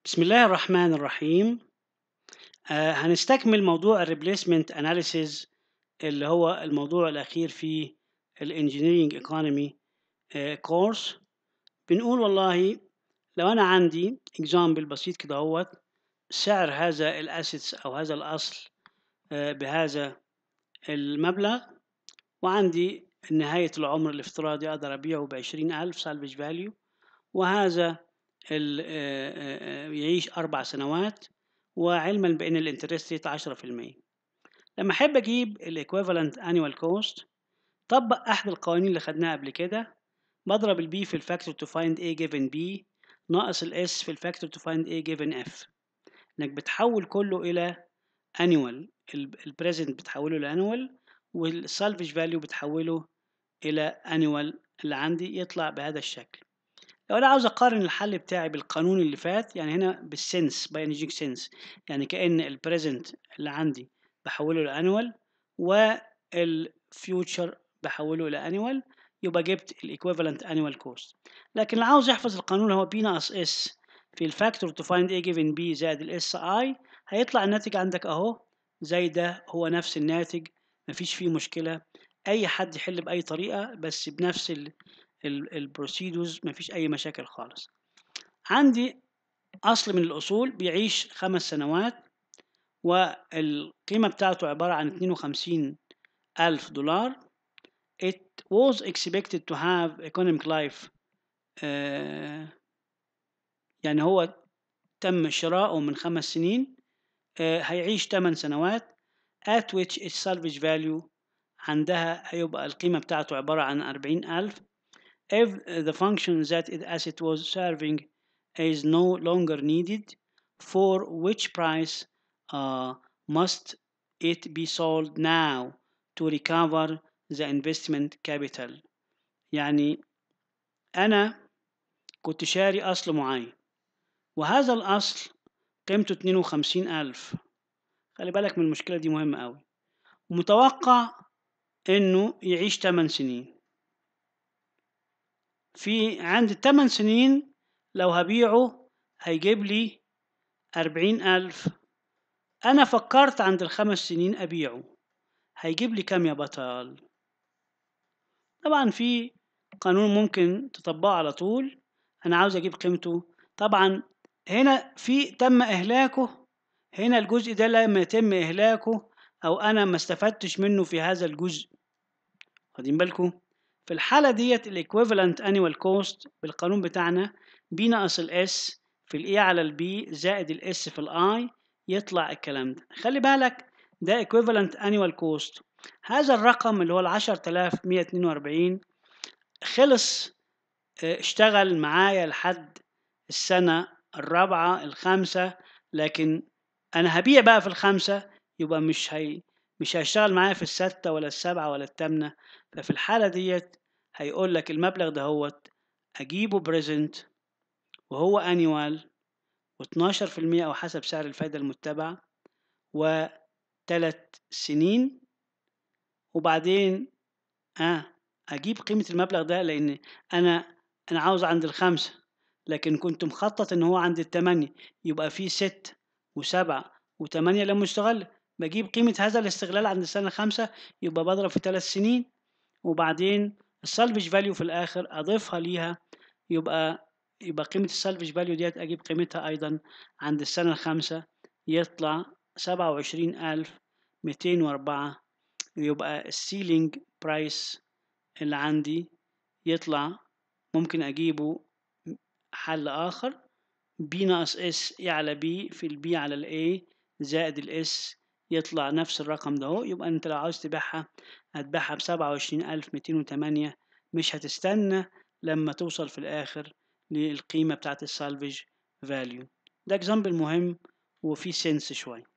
بسم الله الرحمن الرحيم آه هنستكمل موضوع الريبليسمنت اناليسيز اللي هو الموضوع الاخير في الانجينيرينج ايكونومي كورس بنقول والله لو انا عندي اكزامبل بسيط كده اهوت سعر هذا الاسيتس او هذا الاصل آه بهذا المبلغ وعندي نهاية العمر الافتراضي أقدر أبيعه بعشرين ألف سالفج فاليو وهذا يعيش أربع سنوات وعلما بأن الانترست ريت 10% لما أحب أجيب الإيكويفالنت annual كوست طبق أحد القوانين اللي خدناها قبل كده بضرب البي في الفاكتور تو فايند A given B ناقص الاس في الفاكتور تو فايند A given F إنك بتحول كله إلى annual البريزنت بتحوله لانوال والسالفج فاليو بتحوله إلى annual اللي عندي يطلع بهذا الشكل لو انا عاوز اقارن الحل بتاعي بالقانون اللي فات يعني هنا بالسنس باينجيك سنس يعني كان البريزنت اللي عندي بحوله لانوال والفيوتشر بحوله لانوال يبقى جبت الايكويفالنت انوال كوست لكن اللي عاوز يحفظ القانون هو بي ناقص اس في الفاكتور تو فايند اي جيفن بي زائد الاس اي هيطلع الناتج عندك اهو زي ده هو نفس الناتج مفيش فيه مشكله اي حد يحل باي طريقه بس بنفس ال البروسيدوز مفيش أي مشاكل خالص عندي أصل من الأصول بيعيش خمس سنوات والقيمة بتاعته عبارة عن 52 ألف دولار it was expected to have economic life uh, يعني هو تم شراؤه من خمس سنين uh, هيعيش 8 سنوات at which its salvage value عندها هيبقى القيمة بتاعته عبارة عن 40 ألف if the function that the asset was serving is no longer needed for which price uh, must it be sold now to recover the investment capital يعني أنا كنت شاري أصل معين وهذا الأصل قيمته 52 ألف خلي بالك من المشكلة دي مهمة أوي ومتوقع إنه يعيش 8 سنين في عند الثمان سنين لو هبيعه هيجيب لي أربعين ألف أنا فكرت عند الخمس سنين أبيعه هيجيب لي كام يا بطل طبعا في قانون ممكن تطبقه على طول أنا عاوز أجيب قيمته طبعا هنا في تم إهلاكه هنا الجزء ده لما يتم إهلاكه أو أنا ما استفدتش منه في هذا الجزء واخدين بالكم في الحالة ديت الايكويفالنت انيوال كوست بالقانون بتاعنا بي ناقص الاس في الاي على البي زائد الاس في الاي يطلع الكلام ده خلي بالك ده ايكويفالنت انيوال كوست هذا الرقم اللي هو ال 10142 خلص اشتغل معايا لحد السنة الرابعة الخامسة لكن أنا هبيع بقى في الخامسة يبقى مش هي مش هيشتغل معايا في الستة ولا السبعة ولا التامنة ففي الحالة ديت هيقول لك المبلغ ده هو أجيبه بريزنت وهو أنيوال و12% أو حسب سعر الفايدة المتبع وثلاث سنين وبعدين آه أجيب قيمة المبلغ ده لأن أنا أنا عاوز عند الخمسة لكن كنت مخطط إن هو عند التمانية يبقى في ست وسبعة وتمانية لما اشتغل بجيب قيمة هذا الاستغلال عند السنة الخامسة يبقى بضرب في ثلاث سنين وبعدين السالفج فاليو في الآخر أضيفها ليها يبقى يبقى قيمة السالفج فاليو ديت أجيب قيمتها أيضا عند السنة الخامسة يطلع سبعة وعشرين ألف ميتين وأربعة يبقى السيلينج برايس اللي عندي يطلع ممكن أجيبه حل آخر بي ناقص اس اي على بي في البي على الاي زائد الاس يطلع نفس الرقم ده اهو يبقى انت لو عاوز تبيعها هتبيعها بسبعة وعشرين ألف ميتين وتمانية مش هتستنى لما توصل في الآخر للقيمة بتاعت السالفج فاليو ده اكزامبل مهم وفيه سنس شوية